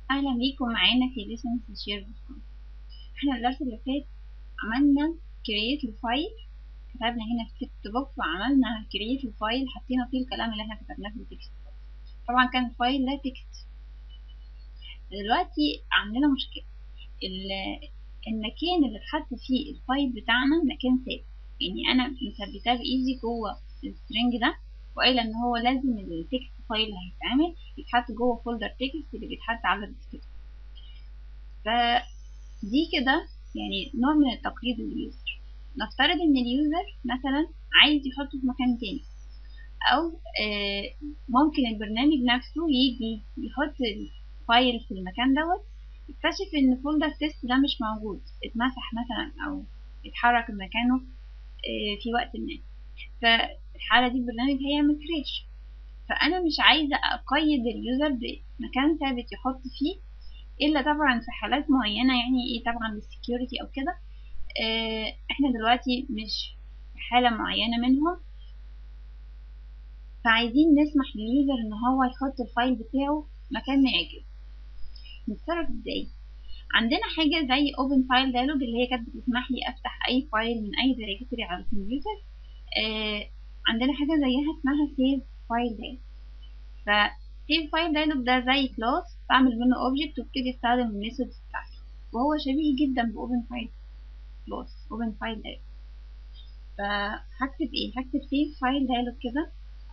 أهلا بيكم معانا في ليسنس شير احنا الدرس اللي فات عملنا كرييت الفايل كتبنا هنا في تكست بوكس وعملنا كرييت الفايل حطينا فيه الكلام اللي احنا كتبناه في التكست طبعا كان الفايل ده تكست دلوقتي عندنا مشكلة المكان اللي اتحط فيه الفايل بتاعنا مكان ثابت يعني انا مثبتاه بايدي جوه السترنج ده وقايله ان هو لازم التكست فايل اللي هيتعمل يتحط جوه فولدر تكست اللي بيتحط على الديسكتوب فدي كده يعني نوع من التقليد لليوزر نفترض ان اليوزر مثلا عايز يحطه في مكان تاني او آه ممكن البرنامج نفسه يجي يحط الفايل في المكان دوت يكتشف ان فولدر تيست ده مش موجود اتمسح مثلا او اتحرك مكانه آه في وقت ما فالحالة دي البرنامج هيعمل كريش فأنا مش عايزة أقيد اليوزر بمكان ثابت يحط فيه إلا طبعا في حالات معينة يعني إيه طبعا للسكيورتي أو كده اه إحنا دلوقتي مش في حالة معينة منهم فعايزين نسمح لليوزر إن هو يحط الفايل بتاعه مكان ما يعجبه نتصرف إزاي؟ عندنا حاجة زي open file dialog اللي هي كانت بتسمح لي أفتح أي فايل من أي دايركتوري على الكمبيوتر آه عندنا حاجة زيها اسمها save file dialog ف save file dialog ده زي كلاس بعمل منه object وابتدي استخدم الميثود بتاعته وهو شبيه جدا ب open file class open file dialog فهكتب ايه هكتب save file dialog كده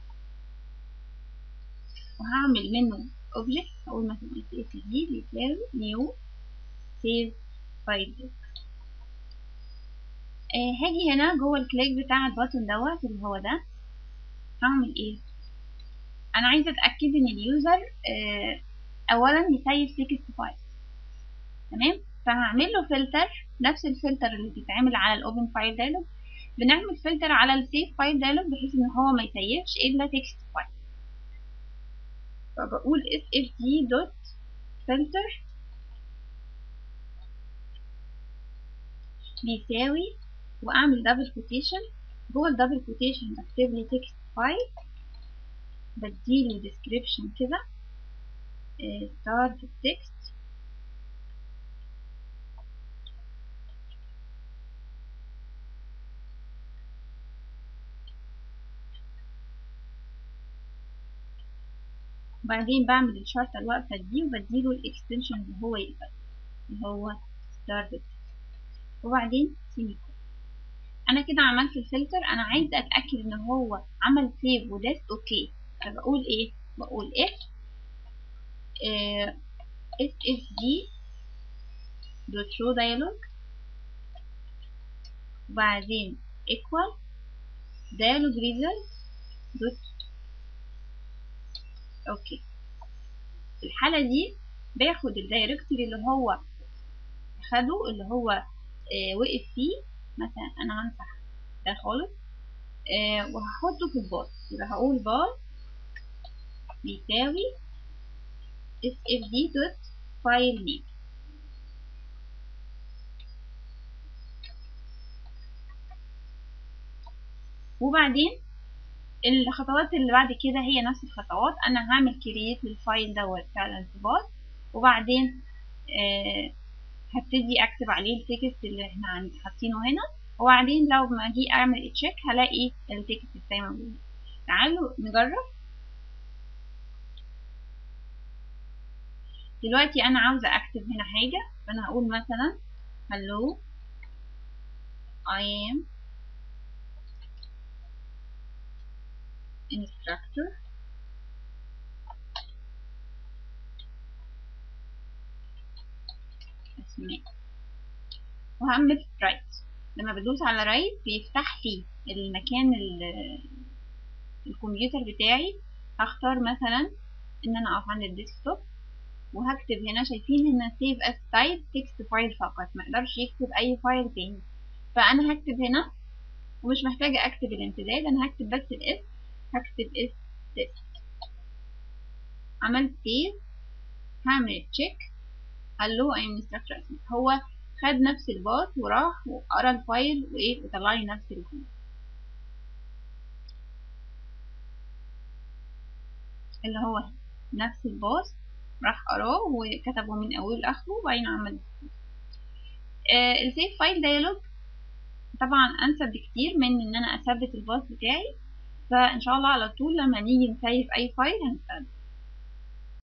وهعمل منه object اقول مثلا csv بيساوي new save file dialog آه هاجي هنا جوه الكليك بتاع البutton دوت اللي هو ده هعمل ايه انا عايزه اتاكد ان اليوزر آه اولا يسيف تكست فايل تمام فهعمل له فلتر نفس الفلتر اللي بيتعمل على الاوبن فايل دايلوج بنعمل فلتر على السيف فايل دايلوج بحيث ان هو ما يسيفش الا تكست فايل فبقول sfd دوت فلتر بيساوي واعمل دبل كوتيشن جوه الدبل كوتيشن بكتب لي تكست فايل بديله ديسكريبشن كده ستارت تكست وبعدين بعمل الشرطة الواقفة دي وبديله الاكستنشن اللي هو يقبل اللي هو ستارت وبعدين سيميكون انا كده عملت الفلتر انا عايزه اتاكد ان هو عمل سيف وداس اوكي فبقول ايه بقول اف اس اس دي دوت شو دايلوج وبعدين equal dialog result دوت اوكي في الحاله دي باخد الدايركتوري اللي هو خده اللي هو اه وقف فيه مثلا انا همسح ده خالص آه وهحطه في البار يبقى هقول بار بيساوي sfd دوت فايل نيم وبعدين الخطوات اللي بعد كده هي نفس الخطوات انا هعمل كرييت للفايل دوت فعلا في بار وبعدين آه هبتدي اكتب عليه التكست اللي احنا حاطينه هنا وبعدين لو ما اجي اعمل تشيك هلاقي التكست بتاعي موجود تعالوا نجرب دلوقتي انا عاوزه اكتب هنا حاجه فانا هقول مثلا hello I am instructor اسماء وهعمل رايت لما بدوس على رايت بيفتح لي المكان الكمبيوتر بتاعي هختار مثلا ان انا اقف عند الديسكتوب وهكتب هنا شايفين هنا save as type text فايل فقط ما اقدرش يكتب اي فايل تاني فانا هكتب هنا ومش محتاجة اكتب الامتداد انا هكتب بس الاس هكتب اس test عملت save هعمل check hello I am instructor هو خد نفس الباص وراح وقرا الفايل وايه وطلع لي نفس الجمله اللي هو نفس الباص راح قراه وكتبه من اوله لاخره وبعدين عمل آه السيف فايل ديالوج طبعا انسب بكتير من ان انا اثبت الباص بتاعي فان شاء الله على طول لما نيجي نسيف اي فايل هنستخدم